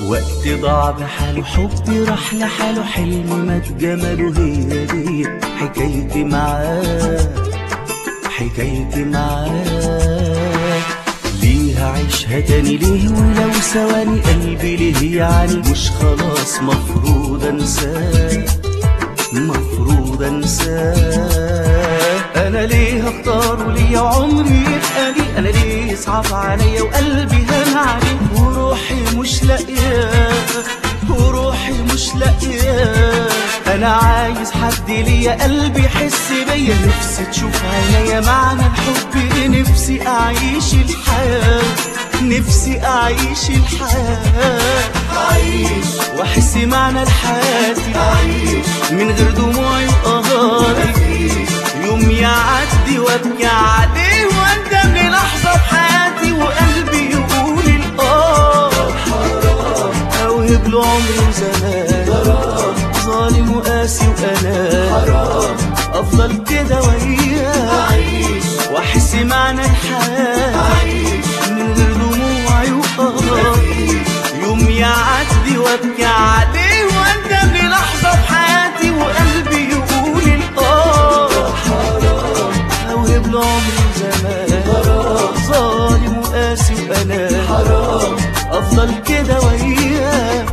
وقت ضاع بحاله حبي راح لحاله حلم مات جماله هي دي حكايتي معاه حكايتي معاه ليه هعيشها تاني ليه ولو ثواني قلبي ليه يعني مش خلاص مفروض انساه مفروض انساه انا ليه هختار ليا عمري يبقى لي انا ليه يصعب عليا وقلبي هان عليه وروحي مش لاقياه وروحي مش لاقياه انا عايز حد ليا قلبي يحس بيا نفسي تشوف عينيا معنى الحب نفسي اعيش الحياه نفسي اعيش الحياه أعيش واحس معنى الحياه أعيش من غير دموعي وقهاري مفيش يوم يعدي وابكي عليه واندم للحظة في حياتي وقلبي يقول الآه أوهب له عمري وزمان ظالم وقاسي وأنا حرام أفضل كده وياه أعيش وأحس معنى الحياة أعيش من غير دموعي وقهاري مفيش يوم يعدي وابكي عليه واندم للحظة في حياتي وقلبي يقول الآه أوهب له عمري زمان ظالم وقاسي وأنا حرام أفضل كده وياه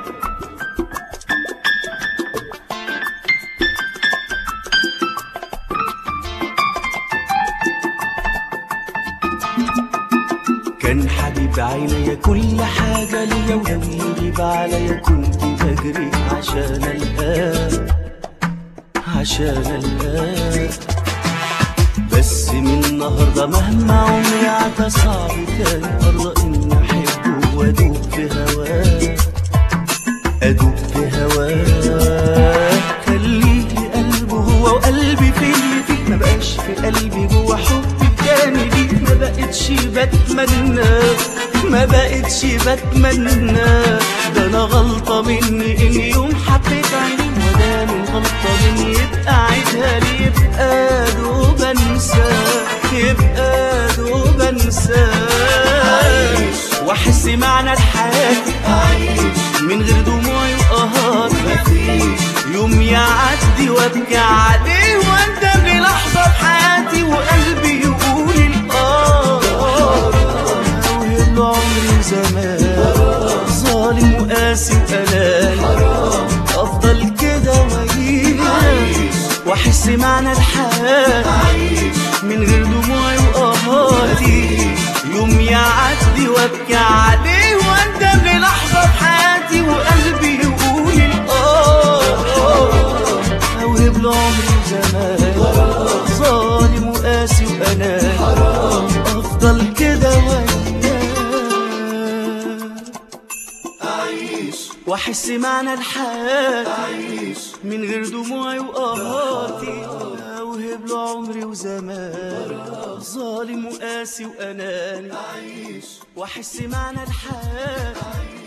كان حبيب عينيا كل حاجة ليا ولو يغيب عليا كنت بجري عشان القاه عشان القاه بس من النهاردة مهما عمري عدى صعب تاني أرضى إني أحبه وأدوب في هواه أدوب في هواه خليه قلبه هو وقلبي في اللي فيه ما بقاش في قلبي جوا حبي تاني ليه ما بقتش بتمنى ما بقتش بتمنى ده انا غلطة مني ان يوم حبيت عيني وده من غلطة مني يبقى عيدها لي يبقى دوب انسى يبقى دوب انسى واحس معنى الحياة أعيش من غير دموعي وقهار مفيش يوم يعدي وابكي عليه واندم للحظة في حياتي وقلبي يقول الآه أوهب له عمري زمان ظالم وقاسي وأناني حرام أفضل كده وأعيش أعيش وأحس معنى الحياة أعيش من غير دموعي وقهاتي يوم يعدي وابكي عليه واندم للحظة في حياتي وقلبي يقول الآه أوهب له عمري زمان ظالم وقاسي وأنا حرام أفضل كده وياه أعيش وأحس معنى الحياة أعيش من غير دموعي وقهاتي أوهب له عمري وزمان ظالم وقاسي وأناني أعيش واحس معنى الحياة